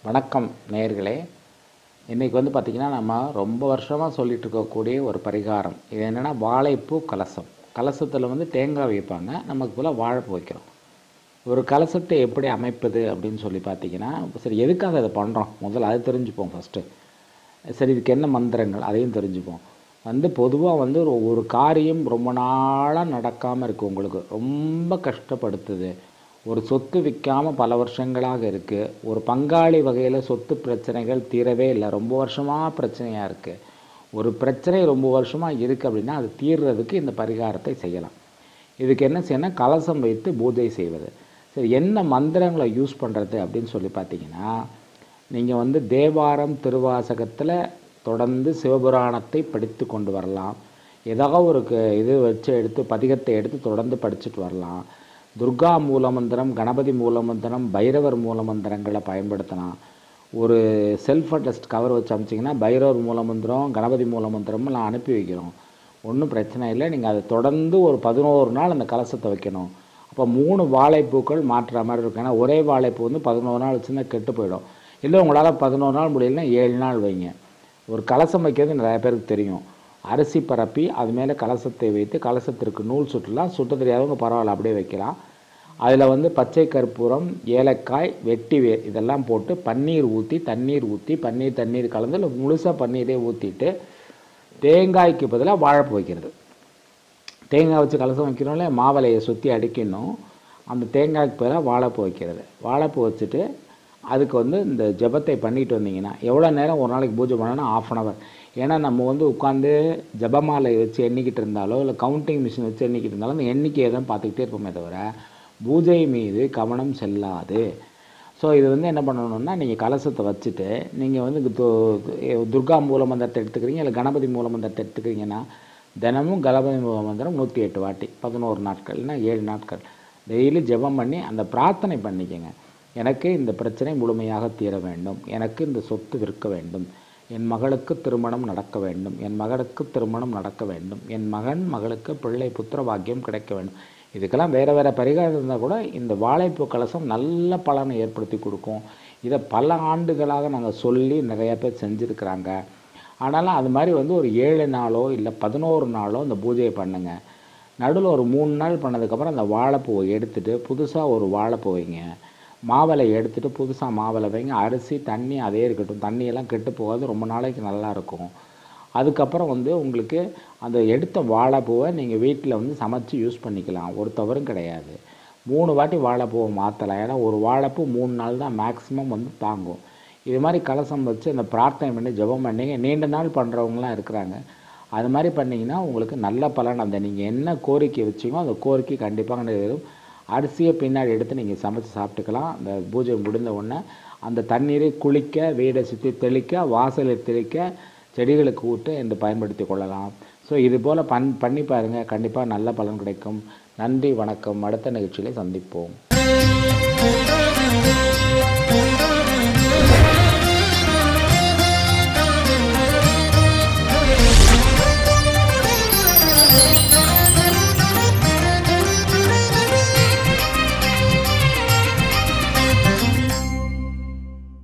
வணக்கம் நேயர்களே இன்றைக்கி வந்து பார்த்திங்கன்னா நம்ம ரொம்ப வருஷமாக சொல்லிட்டு இருக்கக்கூடிய ஒரு பரிகாரம் இது என்னென்னா வாழைப்பூ கலசம் கலசத்தில் வந்து தேங்காய் வைப்பாங்க நமக்கு போல் வாழைப்பூ வைக்கிறோம் ஒரு கலசத்தை எப்படி அமைப்பது அப்படின்னு சொல்லி பார்த்தீங்கன்னா சரி எதுக்காக அதை பண்ணுறோம் முதல்ல அதை தெரிஞ்சுப்போம் ஃபஸ்ட்டு சரி இதுக்கு என்ன மந்திரங்கள் அதையும் தெரிஞ்சுப்போம் வந்து பொதுவாக வந்து ஒரு ஒரு காரியம் ரொம்ப நாளாக நடக்காமல் இருக்குது உங்களுக்கு ரொம்ப கஷ்டப்படுத்துது ஒரு சொத்து விற்காமல் பல வருஷங்களாக இருக்குது ஒரு பங்காளி வகையில் சொத்து பிரச்சனைகள் தீரவே இல்லை ரொம்ப வருஷமாக பிரச்சனையாக இருக்குது ஒரு பிரச்சனை ரொம்ப வருஷமாக இருக்குது அப்படின்னா அது தீர்றதுக்கு இந்த பரிகாரத்தை செய்யலாம் இதுக்கு என்ன செய்யணும் கலசம் வைத்து பூஜை செய்வது சரி என்ன மந்திரங்களை யூஸ் பண்ணுறது அப்படின்னு சொல்லி பார்த்தீங்கன்னா நீங்கள் வந்து தேவாரம் திருவாசகத்தில் தொடர்ந்து சிவபுராணத்தை படித்து கொண்டு வரலாம் ஏதாவது ஒரு க- இது வச்சு எடுத்து பதிகத்தை எடுத்து தொடர்ந்து படிச்சுட்டு வரலாம் துர்கா மூலமந்திரம் கணபதி மூலமந்திரம் பைரவர் மூலமந்திரங்களை பயன்படுத்தலாம் ஒரு செல்ஃப் அட்ரஸ்ட் கவர் வச்சு அமிச்சிங்கன்னா பைரவர் மூலமந்திரம் கணபதி மூலமந்திரம் நான் அனுப்பி வைக்கிறோம் ஒன்றும் பிரச்சனை இல்லை நீங்கள் அதை தொடர்ந்து ஒரு பதினோரு நாள் அந்த கலசத்தை வைக்கணும் அப்போ மூணு வாழைப்பூக்கள் மாற்றுற மாதிரி இருக்கும் ஏன்னா ஒரே வாழைப்பூ வந்து பதினோரு நாள் வச்சுருந்தா கெட்டு போயிடும் இல்லை உங்களால் பதினோரு நாள் முடியலன்னா ஏழு நாள் வைங்க ஒரு கலசம் வைக்கிறது நிறைய பேருக்கு தெரியும் அரிசி பரப்பி அது மேலே கலசத்தை வைத்து கலசத்திற்கு நூல் சுற்றலாம் சுட்ட தெரியாதவங்க பரவாயில்ல அப்படியே வைக்கலாம் அதில் வந்து பச்சை கற்பூரம் ஏலக்காய் வெட்டி வே இதெல்லாம் போட்டு பன்னீர் ஊற்றி தண்ணீர் ஊற்றி பன்னீர் தண்ணீர் கலந்து இல்லை முழுசாக பன்னீரே ஊற்றிட்டு தேங்காய்க்கு பதிலாக வாழைப்பூ வைக்கிறது தேங்காய் வச்சு கலசம் வைக்கிறோம்ல மாவலையை சுற்றி அடிக்கணும் அந்த தேங்காய்க்கு பதிலாக வாழைப்பூ வைக்கிறது வாழைப்பூ வச்சுட்டு அதுக்கு வந்து இந்த ஜெபத்தை பண்ணிட்டு வந்தீங்கன்னா எவ்வளோ நேரம் ஒரு நாளைக்கு பூஜை பண்ணணும்னா ஆஃப் அன் ஹவர் ஏன்னா நம்ம வந்து உட்காந்து ஜெபமாலை வச்சு எண்ணிக்கிட்டு இருந்தாலோ இல்லை கவுண்டிங் மிஷின் வச்சு எண்ணிக்கிட்டு இருந்தாலும் அந்த எண்ணிக்கையை தான் பார்த்துக்கிட்டே இருப்போமே தவிர பூஜை மீது கவனம் செல்லாது ஸோ இது வந்து என்ன பண்ணணும்னா நீங்கள் கலசத்தை வச்சுட்டு நீங்கள் வந்து இது து- துர்கா மூலமந்திரத்தை எடுத்துக்கிறீங்க இல்லை கணபதி மூலமந்திரத்தை எடுத்துக்கிறீங்கன்னா தினமும் கணபதி மூலமந்திரம் நூற்றி எட்டு வாட்டி பதினோரு நாட்கள் இல்லைன்னா ஏழு நாட்கள் டெய்லி ஜெபம் பண்ணி அந்த பிரார்த்தனை பண்ணிக்கங்க எனக்கு இந்த பிரச்சனை முழுமையாக தீர வேண்டும் எனக்கு இந்த சொத்து விற்க வேண்டும் என் மகளுக்கு திருமணம் நடக்க வேண்டும் என் மகனுக்கு திருமணம் நடக்க வேண்டும் என் மகன் மகளுக்கு பிள்ளை புத்திர பாக்கியம் கிடைக்க வேண்டும் இதுக்கெல்லாம் வேறு வேறு பரிகாரம் இருந்தால் கூட இந்த வாழைப்பூ கலசம் நல்ல பலனை ஏற்படுத்தி கொடுக்கும் இதை பல ஆண்டுகளாக நாங்கள் சொல்லி நிறைய பேர் செஞ்சுருக்கிறாங்க ஆனாலும் அது மாதிரி வந்து ஒரு ஏழு நாளோ இல்லை பதினோரு நாளோ இந்த பூஜையை பண்ணுங்க நடுவில் ஒரு மூணு நாள் பண்ணதுக்கப்புறம் அந்த வாழைப்பூவை எடுத்துட்டு புதுசாக ஒரு வாழைப்பூ வைங்க மாவளை எடுத்துட்டு புதுசாக மாவளை வைங்க அரிசி தண்ணி அதே இருக்கட்டும் தண்ணியெல்லாம் கெட்டு போகாது ரொம்ப நாளைக்கு நல்லா இருக்கும் அதுக்கப்புறம் வந்து உங்களுக்கு அந்த எடுத்த வாழைப்பூவை நீங்கள் வீட்டில் வந்து சமைச்சு யூஸ் பண்ணிக்கலாம் ஒரு தவறும் கிடையாது மூணு வாட்டி வாழைப்பூவை மாற்றலாம் ஏன்னா ஒரு வாழைப்பூ மூணு நாள் தான் மேக்ஸிமம் வந்து தாங்கும் இது மாதிரி கலசம் வச்சு அந்த பிரார்த்தனை பண்ணி ஜெபம் பண்ணீங்க நீண்ட நாள் பண்ணுறவங்களாம் இருக்கிறாங்க அது மாதிரி பண்ணிங்கன்னா உங்களுக்கு நல்ல பலன் அந்த நீங்கள் என்ன கோரிக்கை வச்சீங்களோ அந்த கோரிக்கை கண்டிப்பாக நிறைவேறும் அரிசியை பின்னாடி எடுத்து நீங்கள் சமைச்சு சாப்பிட்டுக்கலாம் அந்த பூஜை முடிந்த உடனே அந்த தண்ணீரை குளிக்க வீடை சுற்றி தெளிக்க வாசலை தெளிக்க செடிகளுக்கு ஊட்டு என்று பயன்படுத்தி கொள்ளலாம் ஸோ இது போல் பண் பண்ணி பாருங்கள் கண்டிப்பாக நல்ல பலன் கிடைக்கும் நன்றி வணக்கம் அடுத்த நிகழ்ச்சியிலே சந்திப்போம்